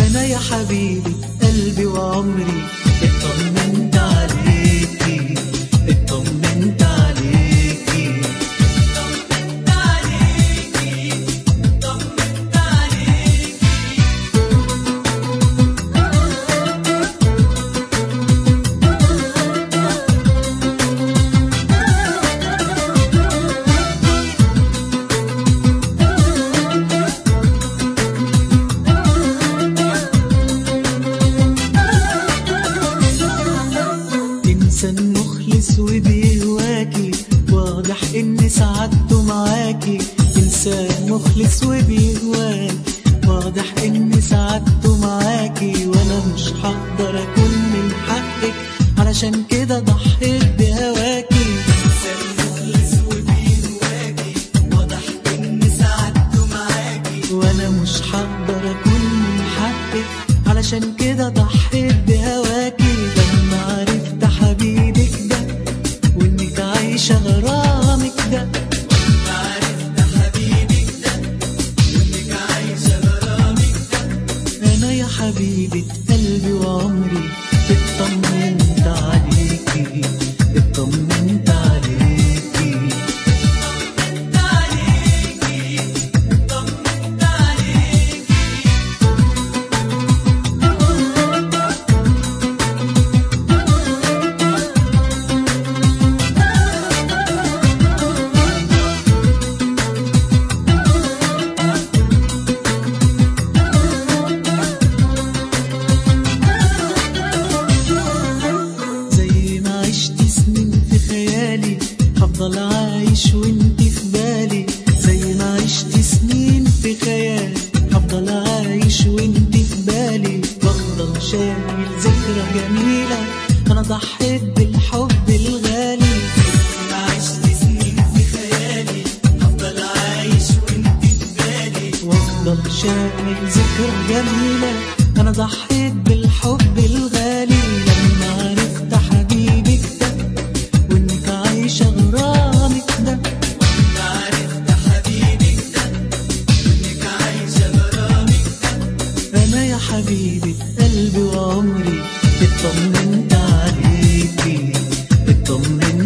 انا يا حبيبي قلبي وعمري اطمنت عليكي اطمنت عليكي اطمنت عليكي اطمنت عليكي إنسان مخلص وبيهواكي واضح إن سعادته معاكي إنسان مخلص وبيهواكي واضح إن سعادته معاكي وأنا مش هقدر أكون من حقك علشان كده ضحيت بهواكي إنسان مخلص وبيهواكي واضح إن سعادته معاكي وأنا مش هقدر أكون من حقك علشان كده ضحيت بهواكي لما عرفت حبيبك ده وانك عايشة غرامك ده لما عرفت حبيبك ده وانك عايشة غرامك ده انا يا حبيبة قلبي وعمري اطمنت عليكي اطمنت عليكي اطمنت عليكي اطمنت عليكي زي ما عشت سنين في خيالي هفضل عايش وانت في بالي زي ما عشت سنين في خيالي هفضل عايش وانت في بالي بفضل شايل ذكرى جميلة انا ضحيت بالحب الغالي زي ما عشت سنين في خيالي هفضل عايش وانت في بالي وافضل شايل ذكرى جميلة انا ضحيت بالحب الغالي لما عرفت حبيبك ده وانك عايشة غرامك ده لما عرفت حبيبك ده وانك عايشة غرامك ده انا يا حبيبة قلبي وعمري اطمنت عليكي اطمنت